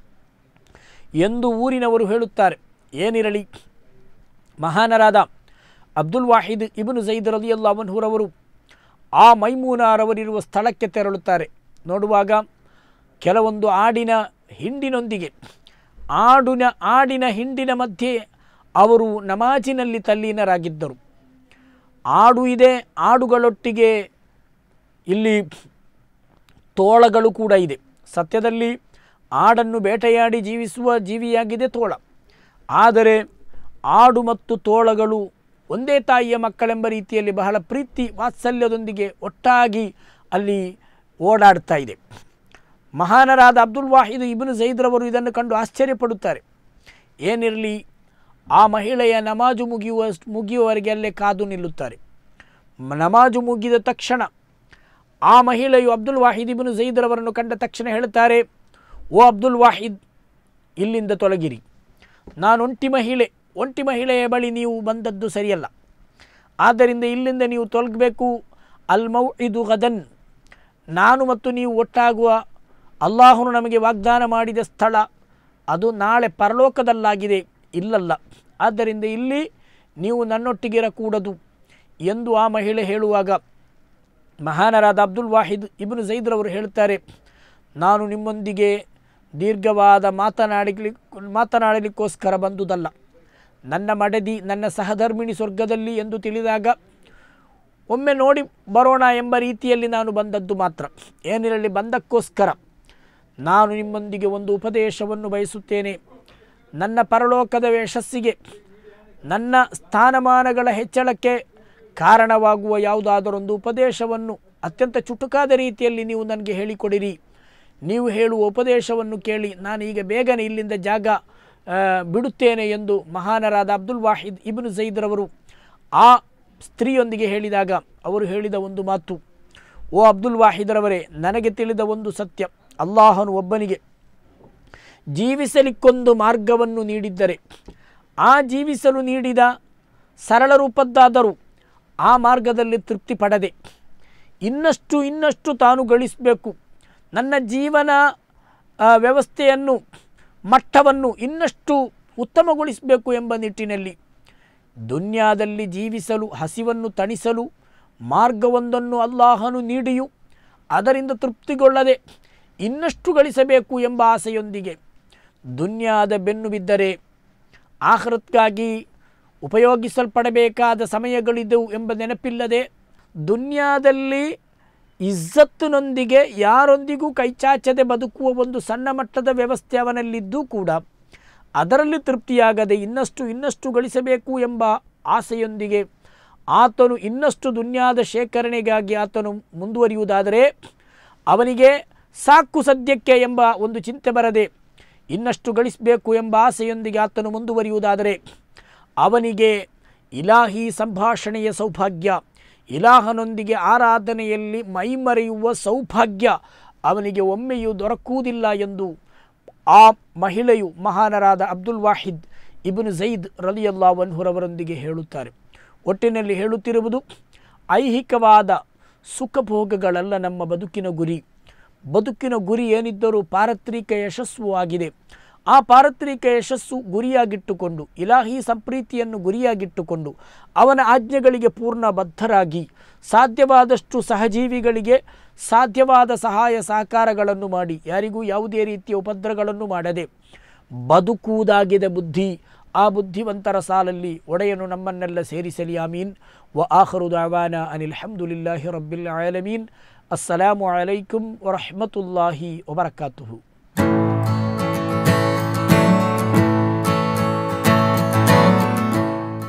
ಎಂದು ಊರಿನವರು ಹೇಳುತ್ತಾರೆ ಏನಿರಲಿ ಮಹಾನರಾದ ಅಬ್ದುಲ್ ವಾಹಿದ್ ಇಬ್ನು ಝೈದ್ ರಲಿಯಲ್ಲ ಅವನ್ಹುರವರು ಆ ಮೈಮೂನಾರವರಿರುವ ಸ್ಥಳಕ್ಕೆ ತೆರಳುತ್ತಾರೆ ನೋಡುವಾಗ ಕೆಲವೊಂದು ಆಡಿನ ಹಿಂಡಿನೊಂದಿಗೆ ಆಡಿನ ಆಡಿನ ಹಿಂಡಿನ ಮಧ್ಯೆ ಅವರು ನಮಾಜಿನಲ್ಲಿ ತಲ್ಲೀನರಾಗಿದ್ದರು ಆಡು ಇದೆ ಆಡುಗಳೊಟ್ಟಿಗೆ ಇಲ್ಲಿ ತೋಳಗಳು ಕೂಡ ಇದೆ ಸತ್ಯದಲ್ಲಿ ಆಡನ್ನು ಬೇಟೆಯಾಡಿ ಜೀವಿಸುವ ಜೀವಿಯಾಗಿದೆ ತೋಳ ಆದರೆ ಆಡು ಮತ್ತು ತೋಳಗಳು ಒಂದೇ ತಾಯಿಯ ಮಕ್ಕಳೆಂಬ ರೀತಿಯಲ್ಲಿ ಬಹಳ ಪ್ರೀತಿ ವಾತ್ಸಲ್ಯದೊಂದಿಗೆ ಒಟ್ಟಾಗಿ ಅಲ್ಲಿ ಓಡಾಡ್ತಾ ಇದೆ ಮಹಾನರಾದ ಅಬ್ದುಲ್ ವಾಹಿದ್ ಇಬ್ನು ಜೈದ್ರವರು ಇದನ್ನು ಕಂಡು ಆಶ್ಚರ್ಯಪಡುತ್ತಾರೆ ಏನಿರಲಿ ಆ ಮಹಿಳೆಯ ನಮಾಜು ಮುಗಿಯುವ ಮುಗಿಯುವವರೆಗೆ ಅಲ್ಲೇ ಕಾದು ನಿಲ್ಲುತ್ತಾರೆ ಮ- ನಮಾಜು ಮುಗಿದ ತಕ್ಷಣ ಆ ಮಹಿಳೆಯು ಅಬ್ದುಲ್ ವಾಹಿದ್ ಇಬ್ನು ಜೈದ್ರವರನ್ನು ಕಂಡ ತಕ್ಷಣ ಹೇಳುತ್ತಾರೆ ಓ ಅಬ್ದುಲ್ ವಾಹಿದ್ ಇಲ್ಲಿಂದ ತೊಲಗಿರಿ ನಾನು ಒಂಟಿ ಮಹಿಳೆ ಒಂಟಿ ಮಹಿಳೆಯ ಬಳಿ ನೀವು ಬಂದದ್ದು ಸರಿಯಲ್ಲ ಆದ್ದರಿಂದ ಇಲ್ಲಿಂದ ನೀವು ತೊಲಗಬೇಕು ಅಲ್ ಮೌ ಇದು ಗದನ್ ನಾನು ಮತ್ತು ನೀವು ಒಟ್ಟಾಗುವ ಅಲ್ಲಾಹನು ನಮಗೆ ವಾಗ್ದಾನ ಮಾಡಿದ ಸ್ಥಳ ಅದು ನಾಳೆ ಪರಲೋಕದಲ್ಲಾಗಿದೆ ಇಲ್ಲಲ್ಲ ಆದ್ದರಿಂದ ಇಲ್ಲಿ ನೀವು ನನ್ನೊಟ್ಟಿಗಿರಕೂಡದು ಎಂದು ಆ ಮಹಿಳೆ ಹೇಳುವಾಗ ಮಹಾನರಾದ ಅಬ್ದುಲ್ ವಾಹಿದ್ ಇಬ್ನು ಜೈದ್ರವರು ಹೇಳುತ್ತಾರೆ ನಾನು ನಿಮ್ಮೊಂದಿಗೆ ದೀರ್ಘವಾದ ಮಾತನಾಡಲಿ ಮಾತನಾಡಲಿಕ್ಕೋಸ್ಕರ ಬಂದುದಲ್ಲ ನನ್ನ ಮಡದಿ ನನ್ನ ಸಹಧರ್ಮಿಣಿ ಸ್ವರ್ಗದಲ್ಲಿ ಎಂದು ತಿಳಿದಾಗ ಒಮ್ಮೆ ನೋಡಿ ಬರೋಣ ಎಂಬ ರೀತಿಯಲ್ಲಿ ನಾನು ಬಂದದ್ದು ಮಾತ್ರ ಏನಿರಲಿ ಬಂದಕ್ಕೋಸ್ಕರ ನಾನು ನಿಮ್ಮೊಂದಿಗೆ ಒಂದು ಉಪದೇಶವನ್ನು ಬಯಸುತ್ತೇನೆ ನನ್ನ ಪರಲೋಕದ ಯಶಸ್ಸಿಗೆ ನನ್ನ ಸ್ಥಾನಮಾನಗಳ ಹೆಚ್ಚಳಕ್ಕೆ ಕಾರಣವಾಗುವ ಯಾವುದಾದರೊಂದು ಉಪದೇಶವನ್ನು ಅತ್ಯಂತ ಚುಟುಕಾದ ರೀತಿಯಲ್ಲಿ ನೀವು ನನಗೆ ಹೇಳಿಕೊಡಿರಿ ನೀವು ಹೇಳುವ ಉಪದೇಶವನ್ನು ಕೇಳಿ ನಾನು ಈಗ ಬೇಗನೆ ಇಲ್ಲಿಂದ ಜಾಗ ಆ, ಬಿಡುತ್ತೇನೆ ಎಂದು ಮಹಾನರಾದ ಅಬ್ದುಲ್ ವಾಹಿದ್ ಇಬ್ನು ಜೈದ್ರವರು ಆ ಸ್ತ್ರೀಯೊಂದಿಗೆ ಹೇಳಿದಾಗ ಅವರು ಹೇಳಿದ ಒಂದು ಮಾತು ಓ ಅಬ್ದುಲ್ ವಾಹಿದ್ರವರೇ ನನಗೆ ತಿಳಿದ ಒಂದು ಸತ್ಯ ಅಲ್ಲಾಹನು ಒಬ್ಬನಿಗೆ ಜೀವಿಸಲಿಕ್ಕೊಂದು ಮಾರ್ಗವನ್ನು ನೀಡಿದ್ದರೆ ಆ ಜೀವಿಸಲು ನೀಡಿದ ಸರಳ ರೂಪದ್ದಾದರೂ ಆ ಮಾರ್ಗದಲ್ಲಿ ತೃಪ್ತಿ ಪಡದೆ ಇನ್ನಷ್ಟು ಇನ್ನಷ್ಟು ತಾನು ಗಳಿಸಬೇಕು ನನ್ನ ಜೀವನ ಆ, ವ್ಯವಸ್ಥೆಯನ್ನು ಮಟ್ಟವನ್ನು ಇನ್ನಷ್ಟು ಉತ್ತಮಗೊಳಿಸಬೇಕು ಎಂಬ ನಿಟ್ಟಿನಲ್ಲಿ ದುನ್ಯಾದಲ್ಲಿ ಜೀವಿಸಲು ಹಸಿವನ್ನು ತಣಿಸಲು ಮಾರ್ಗವೊಂದನ್ನು ಅಲ್ಲಾಹನು ನೀಡಿಯೂ ಅದರಿಂದ ತೃಪ್ತಿಗೊಳ್ಳದೆ ಇನ್ನಷ್ಟು ಗಳಿಸಬೇಕು ಎಂಬ ಆಸೆಯೊಂದಿಗೆ ದುನ್ಯಾದ ಬೆನ್ನು ಬಿದ್ದರೆ ಆಹ್ರತ್ಗಾಗಿ ಉಪಯೋಗಿಸಲ್ಪಡಬೇಕಾದ ಸಮಯಗಳಿದ್ದವು ಎಂಬ ನೆನಪಿಲ್ಲದೆ ದುನ್ಯಾದಲ್ಲಿ ಇಜ್ಜತ್ತಿನೊಂದಿಗೆ ಯಾರೊಂದಿಗೂ ಕೈಚಾಚದೆ ಬದುಕುವ ಒಂದು ಸಣ್ಣ ಮಟ್ಟದ ವ್ಯವಸ್ಥೆ ಅವನಲ್ಲಿದ್ದೂ ಕೂಡ ಅದರಲ್ಲಿ ತೃಪ್ತಿಯಾಗದೆ ಇನ್ನಷ್ಟು ಇನ್ನಷ್ಟು ಗಳಿಸಬೇಕು ಎಂಬ ಆಸೆಯೊಂದಿಗೆ ಆತನು ಇನ್ನಷ್ಟು ದುನ್ಯಾದ ಶೇಖರಣೆಗಾಗಿ ಆತನು ಮುಂದುವರಿಯುವುದಾದರೆ ಅವನಿಗೆ ಸಾಕು ಸದ್ಯಕ್ಕೆ ಎಂಬ ಒಂದು ಚಿಂತೆ ಬರದೆ ಇನ್ನಷ್ಟು ಗಳಿಸಬೇಕು ಎಂಬ ಆಸೆಯೊಂದಿಗೆ ಆತನು ಮುಂದುವರಿಯುವುದಾದರೆ ಅವನಿಗೆ ಇಲಾಹಿ ಸಂಭಾಷಣೆಯ ಸೌಭಾಗ್ಯ ಇಲಾಹನೊಂದಿಗೆ ಆರಾಧನೆಯಲ್ಲಿ ಮೈಮರೆಯುವ ಸೌಭಾಗ್ಯ ಅವನಿಗೆ ಒಮ್ಮೆಯೂ ದೊರಕುವುದಿಲ್ಲ ಎಂದು ಆ ಮಹಿಳೆಯು ಮಹಾನರಾದ ಅಬ್ದುಲ್ ವಾಹಿದ್ ಇಬ್ನು ಜೈದ್ ರಲಿಯಲ್ಲಾ ವನ್ಹುರವರೊಂದಿಗೆ ಹೇಳುತ್ತಾರೆ ಒಟ್ಟಿನಲ್ಲಿ ಹೇಳುತ್ತಿರುವುದು ಐಹಿಕವಾದ ಸುಖಭೋಗಗಳಲ್ಲ ನಮ್ಮ ಬದುಕಿನ ಗುರಿ ಬದುಕಿನ ಗುರಿ ಏನಿದ್ದರೂ ಪಾರತ್ರಿಕ ಯಶಸ್ಸು ಆಗಿದೆ ಆ ಪಾರತ್ರಿಕ ಯಶಸ್ಸು ಗುರಿಯಾಗಿಟ್ಟುಕೊಂಡು ಇಲಾಹಿ ಸಂಪ್ರೀತಿಯನ್ನು ಗುರಿಯಾಗಿಟ್ಟುಕೊಂಡು ಅವನ ಆಜ್ಞೆಗಳಿಗೆ ಪೂರ್ಣ ಬದ್ಧರಾಗಿ ಸಾಧ್ಯವಾದಷ್ಟು ಸಹಜೀವಿಗಳಿಗೆ ಸಾಧ್ಯವಾದ ಸಹಾಯ ಸಹಕಾರಗಳನ್ನು ಮಾಡಿ ಯಾರಿಗೂ ಯಾವುದೇ ರೀತಿಯ ಉಪದ್ರಗಳನ್ನು ಮಾಡದೆ ಬದುಕುವುದಾಗಿದೆ ಬುದ್ಧಿ ಆ ಬುದ್ಧಿವಂತರ ಸಾಲಲ್ಲಿ ಒಡೆಯನು ನಮ್ಮನ್ನೆಲ್ಲ ಸೇರಿಸಲಿ ಆಮೀನ್ ವ ಆಖರು ದಾವಾನ ಅನಿಲ್ ಹಮ್ದುಲಿಲ್ಲಾಹಿ ರಬ್ಬಿಲ್ ಆಲಮೀನ್ ಅಸ್ಸಲಾಮು ಅಲೈಕುಂ ವರಹಮತುಲ್ಲಾಹಿ ವಬರಕಾತುಹು